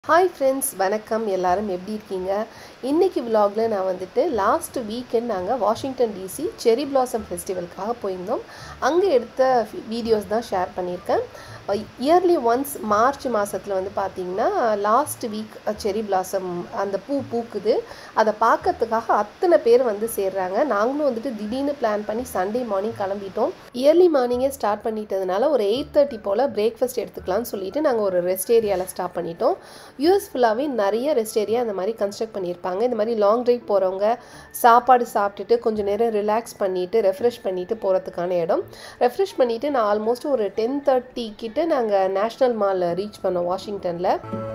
hi friends வணக்கம் எல்லாரும் எப்படி இருக்கீங்க இன்னைக்கு vlogல நான் வந்துட்டு லாஸ்ட் வீக்கெண்ட் நாங்கள் வாஷிங்டன் டிசி செரி பிளாசம் ஃபெஸ்டிவலுக்காக போயிருந்தோம் அங்கே எடுத்த வீடியோஸ் தான் ஷேர் பண்ணியிருக்கேன் இயர்லி ஒன்ஸ் மார்ச் மாதத்தில் வந்து பார்த்திங்கன்னா லாஸ்ட் வீக் செரி பிளாசம் அந்த பூ பூக்குது அதை பார்க்கறதுக்காக அத்தனை பேர் வந்து சேர்றாங்க நாங்களும் வந்துட்டு திடீர்னு பிளான் பண்ணி சண்டே மார்னிங் கிளம்பிட்டோம் இயர்லி மார்னிங்கே ஸ்டார்ட் பண்ணிட்டதுனால ஒரு எயிட் தேர்ட்டி போல் பிரேக்ஃபாஸ்ட் எடுத்துக்கலாம்னு சொல்லிட்டு நாங்கள் ஒரு ரெஸ்ட் ஏரியாவில் ஸ்டாப் பண்ணிட்டோம் யூஎஸ் ஃபுல்லாகவே நிறைய ரெஸ்ட் ஏரியா இந்த மாதிரி கன்ஸ்ட்ரக்ட் பண்ணியிருப்பாங்க இந்த மாதிரி லாங் ட்ரைவ் போகிறவங்க சாப்பாடு சாப்பிட்டுட்டு கொஞ்சம் நேரம் ரிலாக்ஸ் பண்ணிவிட்டு ரெஃப்ரெஷ் பண்ணிவிட்டு போகிறதுக்கான இடம் ரெஃப்ரெஷ் பண்ணிவிட்டு நான் ஆல்மோஸ்ட் ஒரு டென் தேர்ட்டி கிட்ட நாங்கள் நேஷ்னல் மால் ரீச் பண்ணோம் வாஷிங்டனில்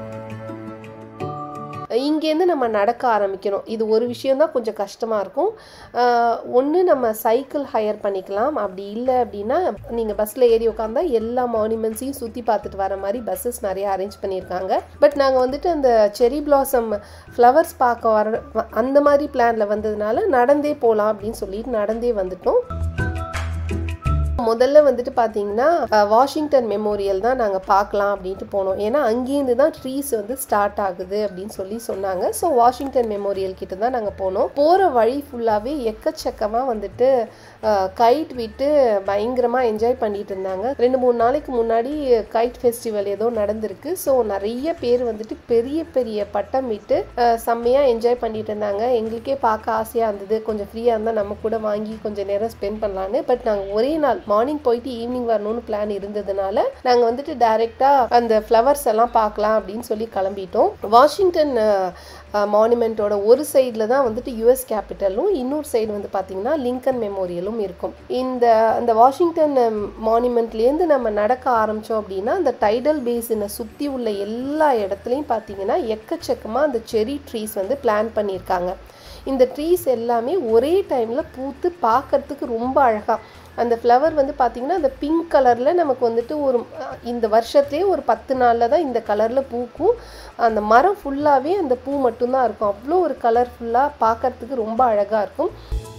இங்கேருந்து நம்ம நடக்க ஆரம்பிக்கணும் இது ஒரு விஷயந்தான் கொஞ்சம் கஷ்டமாக இருக்கும் ஒன்று நம்ம சைக்கிள் ஹையர் பண்ணிக்கலாம் அப்படி இல்லை அப்படின்னா நீங்கள் பஸ்ஸில் ஏறி உட்காந்தா எல்லா மானுமெண்ட்ஸையும் சுற்றி பார்த்துட்டு வர மாதிரி பஸ்ஸஸ் நிறைய அரேஞ்ச் பண்ணியிருக்காங்க பட் நாங்கள் வந்துட்டு அந்த செரி பிளாசம் ஃப்ளவர்ஸ் பார்க்க வர அந்த மாதிரி பிளானில் வந்ததுனால நடந்தே போகலாம் அப்படின்னு சொல்லிட்டு நடந்தே வந்துட்டோம் முதல்ல வந்துட்டு பார்த்தீங்கன்னா வாஷிங்டன் மெமோரியல் தான் நாங்கள் பார்க்கலாம் அப்படின்ட்டு போனோம் ஏன்னா அங்கேருந்து தான் ட்ரீஸ் வந்து ஸ்டார்ட் ஆகுது அப்படின்னு சொல்லி சொன்னாங்க ஸோ வாஷிங்டன் மெமோரியல் கிட்ட தான் நாங்கள் போனோம் போகிற வழி ஃபுல்லாகவே எக்கச்சக்கமாக வந்துட்டு கைட் விட்டு பயங்கரமாக என்ஜாய் பண்ணிட்டு இருந்தாங்க ரெண்டு மூணு நாளைக்கு முன்னாடி கைட் ஃபெஸ்டிவல் ஏதோ நடந்திருக்கு ஸோ நிறைய பேர் வந்துட்டு பெரிய பெரிய பட்டம் விட்டு செம்மையாக என்ஜாய் பண்ணிட்டு இருந்தாங்க எங்களுக்கே பார்க்க ஆசையாக இருந்தது கொஞ்சம் ஃப்ரீயாக இருந்தால் நம்ம கூட வாங்கி கொஞ்சம் நேரம் ஸ்பெண்ட் பண்ணலான்னு பட் நாங்கள் ஒரே நாள் மார்னிங் போயிட்டு ஈவினிங் வரணும்னு பிளான் இருந்ததுனால நாங்கள் வந்துட்டு டைரெக்டாக அந்த ஃப்ளவர்ஸ் எல்லாம் பார்க்கலாம் அப்படின்னு சொல்லி கிளம்பிட்டோம் வாஷிங்டன் மானுமெண்ட்டோட ஒரு சைடில் தான் வந்துட்டு யூஎஸ் கேபிட்டலும் இன்னொரு சைடு வந்து பார்த்திங்கன்னா லிங்கன் மெமோரியலும் இருக்கும் இந்த அந்த வாஷிங்டன் மானுமெண்ட்லேருந்து நம்ம நடக்க ஆரம்பித்தோம் அப்படின்னா அந்த டைடல் பேஸினை சுற்றி உள்ள எல்லா இடத்துலையும் பார்த்தீங்கன்னா எக்கச்சக்கமாக அந்த செரி ட்ரீஸ் வந்து பிளான் பண்ணியிருக்காங்க இந்த ட்ரீஸ் எல்லாமே ஒரே டைமில் பூத்து பார்க்கறதுக்கு ரொம்ப அழகாக அந்த ஃப்ளவர் வந்து பார்த்திங்கன்னா அந்த பிங்க் கலரில் நமக்கு வந்துட்டு ஒரு இந்த வருஷத்துலேயே ஒரு பத்து நாளில் தான் இந்த கலரில் பூக்கும் அந்த மரம் ஃபுல்லாகவே அந்த பூ மட்டும்தான் இருக்கும் அவ்வளோ ஒரு கலர்ஃபுல்லாக பார்க்கறதுக்கு ரொம்ப அழகாக இருக்கும்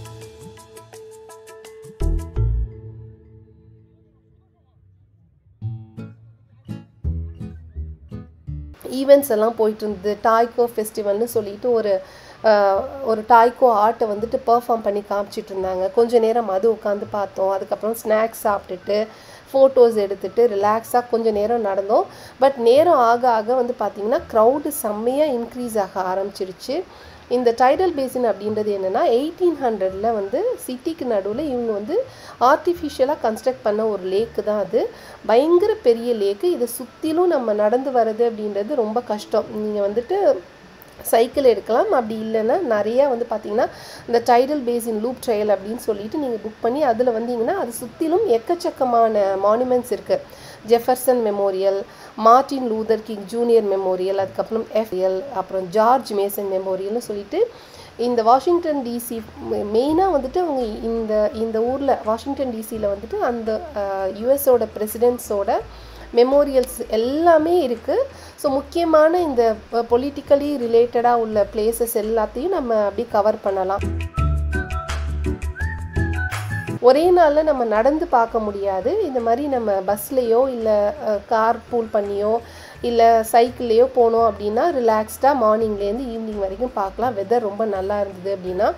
ஈவெண்ட்ஸ் எல்லாம் போயிட்டு இருந்தது டாய்கோ ஃபெஸ்டிவல்னு சொல்லிட்டு ஒரு ஒரு டாய்கோ ஆர்ட்டை வந்துட்டு பர்ஃபார்ம் பண்ணி காமிச்சிட்டு இருந்தாங்க கொஞ்ச நேரம் அது உட்காந்து பார்த்தோம் அதுக்கப்புறம் ஸ்நாக்ஸ் சாப்பிட்டுட்டு ஃபோட்டோஸ் எடுத்துகிட்டு ரிலாக்ஸாக கொஞ்சம் நேரம் நடந்தோம் பட் நேரம் ஆக ஆக வந்து பார்த்திங்கன்னா க்ரௌடு செம்மையாக இன்க்ரீஸ் ஆக ஆரம்பிச்சிருச்சு இந்த டைடல் பேசின் அப்படின்றது என்னென்னா எயிட்டீன் ஹண்ட்ரடில் வந்து சிட்டிக்கு நடுவில் இவங்க வந்து ஆர்டிஃபிஷியலாக கன்ஸ்ட்ரக்ட் பண்ண ஒரு லேக்கு தான் அது பயங்கர பெரிய லேக்கு இதை சுற்றிலும் நம்ம நடந்து வர்றது அப்படின்றது ரொம்ப கஷ்டம் நீங்கள் வந்துட்டு சைக்கிள் எடுக்கலாம் அப்படி இல்லைன்னா நிறையா வந்து பார்த்திங்கன்னா இந்த டைடல் பேசின் லூப் ட்ரையல் அப்படின்னு சொல்லிட்டு நீங்கள் புக் பண்ணி அதில் வந்தீங்கன்னா அது சுற்றிலும் எக்கச்சக்கமான மானுமெண்ட்ஸ் இருக்குது Jefferson memorial Martin Luther King junior memorial அதுக்கப்புறம் எஃப்எல் அப்புறம் ஜார்ஜ் மேசன் மெமோரியல்னு சொல்லிட்டு இந்த வாஷிங்டன் டிசி மெயினாக வந்துட்டு அவங்க இந்த இந்த ஊரில் வாஷிங்டன் டிசியில் வந்துட்டு அந்த யுஎஸோட பிரசிடென்ட்ஸோட மெமோரியல்ஸ் எல்லாமே இருக்குது ஸோ முக்கியமான இந்த பொலிட்டிக்கலி ரிலேட்டடாக உள்ள பிளேசஸ் எல்லாத்தையும் நம்ம அப்படி கவர் பண்ணலாம் ஒரே நாளில் நம்ம நடந்து பார்க்க முடியாது இந்த மாதிரி நம்ம பஸ்லேயோ இல்லை கார் பூல் பண்ணியோ இல்லை சைக்கிள்லேயோ போனோம் அப்படின்னா ரிலாக்ஸ்டாக மார்னிங்லேருந்து ஈவினிங் வரைக்கும் பார்க்கலாம் வெதர் ரொம்ப நல்லா இருந்தது அப்படின்னா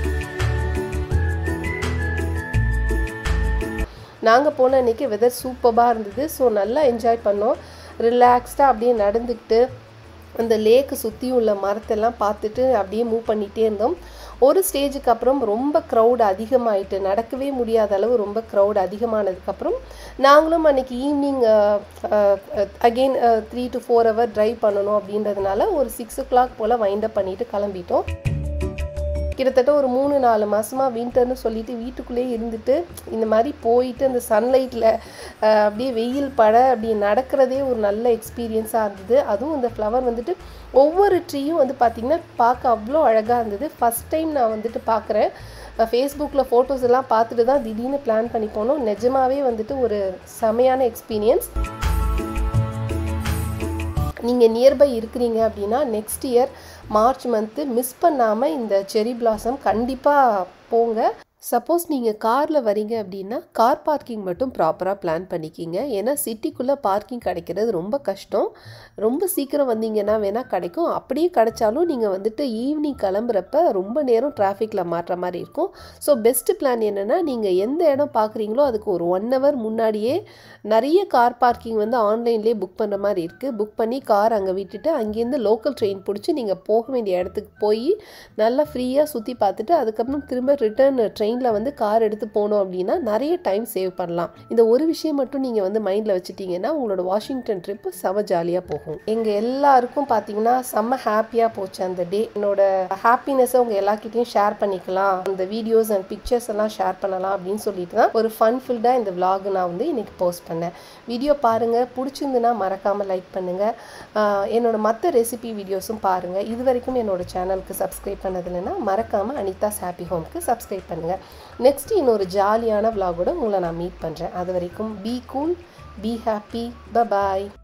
நாங்கள் போன அன்றைக்கி வெதர் சூப்பராக இருந்தது ஸோ நல்லா என்ஜாய் பண்ணோம் ரிலாக்ஸ்டாக அப்படியே நடந்துக்கிட்டு அந்த லேக்கு சுற்றி உள்ள மரத்தெல்லாம் பார்த்துட்டு அப்படியே மூவ் பண்ணிகிட்டே இருந்தோம் ஒரு ஸ்டேஜுக்கு அப்புறம் ரொம்ப க்ரௌட் அதிகமாயிட்டு நடக்கவே முடியாத அளவு ரொம்ப க்ரௌட் அதிகமானதுக்கப்புறம் நாங்களும் அன்றைக்கி evening again three to four hour drive பண்ணணும் அப்படின்றதுனால ஒரு சிக்ஸ் ஓ கிளாக் போல் வைண்டப் பண்ணிவிட்டு கிளம்பிட்டோம் கிட்டத்தட்ட ஒரு மூணு நாலு மாதமாக வின்டர்னு சொல்லிட்டு வீட்டுக்குள்ளேயே இருந்துட்டு இந்த மாதிரி போயிட்டு அந்த சன்லைட்டில் அப்படியே வெயில் பட அப்படி நடக்கிறதே ஒரு நல்ல எக்ஸ்பீரியன்ஸாக இருந்தது அதுவும் இந்த ஃப்ளவர் வந்துட்டு ஒவ்வொரு ட்ரீயும் வந்து பார்த்திங்கன்னா பார்க்க அவ்வளோ அழகாக இருந்தது ஃபஸ்ட் டைம் நான் வந்துட்டு பார்க்குறேன் ஃபேஸ்புக்கில் ஃபோட்டோஸ் எல்லாம் பார்த்துட்டு தான் திடீர்னு பிளான் பண்ணி போனோம் நிஜமாகவே வந்துட்டு ஒரு செமையான எக்ஸ்பீரியன்ஸ் நீங்கள் நியர்பை இருக்கிறீங்க அப்படின்னா next year March month miss பண்ணாமல் இந்த செரி பிளாசம் கண்டிப்பாக போங்க சப்போஸ் நீங்கள் காரில் வரீங்க அப்படின்னா கார் பார்க்கிங் மட்டும் ப்ராப்பராக பிளான் பண்ணிக்கிங்க ஏன்னா சிட்டிக்குள்ளே பார்க்கிங் கிடைக்கிறது ரொம்ப கஷ்டம் ரொம்ப சீக்கிரம் வந்தீங்கன்னா வேணால் கிடைக்கும் அப்படியே கிடைச்சாலும் நீங்கள் வந்துட்டு ஈவினிங் கிளம்புறப்ப ரொம்ப நேரம் டிராஃபிக்கில் மாட்டுற மாதிரி இருக்கும் ஸோ பெஸ்ட்டு பிளான் என்னென்னா நீங்கள் எந்த இடம் பார்க்குறீங்களோ அதுக்கு ஒரு ஒன் ஹவர் முன்னாடியே நிறைய கார் பார்க்கிங் வந்து ஆன்லைன்லேயே புக் பண்ணுற மாதிரி இருக்குது புக் பண்ணி கார் அங்கே விட்டுட்டு அங்கேருந்து லோக்கல் ட்ரெயின் பிடிச்சி நீங்கள் போக வேண்டிய இடத்துக்கு போய் நல்லா ஃப்ரீயாக சுற்றி பார்த்துட்டு அதுக்கப்புறம் திரும்ப ரிட்டர்ன் ட்ரெயினில் வந்து கார் எடுத்து போனோம் அப்படின்னா நிறைய டைம் சேவ் பண்ணலாம் இந்த ஒரு விஷயம் மட்டும் நீங்கள் வந்து மைண்டில் வச்சுட்டீங்கன்னா உங்களோட வாஷிங்டன் ட்ரிப்பு செம ஜாலியாக போகும் எங்கள் எல்லாருக்கும் பார்த்தீங்கன்னா செம்ம ஹாப்பியாக போச்சு அந்த டே என்னோட ஹாப்பினஸை உங்கள் எல்லாக்கிட்டையும் ஷேர் பண்ணிக்கலாம் அந்த வீடியோஸ் அண்ட் பிக்சர்ஸ் எல்லாம் ஷேர் பண்ணலாம் அப்படின்னு சொல்லிட்டு தான் ஒரு ஃபன் ஃபில்டாக இந்த vlog நான் வந்து இன்னைக்கு போஸ்ட் பண்ணேன் வீடியோ பாருங்கள் பிடிச்சிருந்துன்னா மறக்காமல் லைக் பண்ணுங்கள் என்னோட மற்ற ரெசிபி வீடியோஸும் பாருங்கள் இது வரைக்கும் என்னோட சேனலுக்கு சப்ஸ்கிரைப் பண்ணதில்லைன்னா மறக்காமல் அனிதாஸ் ஹாப்பி ஹோம்க்கு சப்ஸ்கிரைப் பண்ணுங்கள் நெக்ஸ்ட் இன்னொரு ஜாலியான vlog-ஓட உங்களை நான் மீட் பண்ணுறேன் அது வரைக்கும் be cool be happy bye bye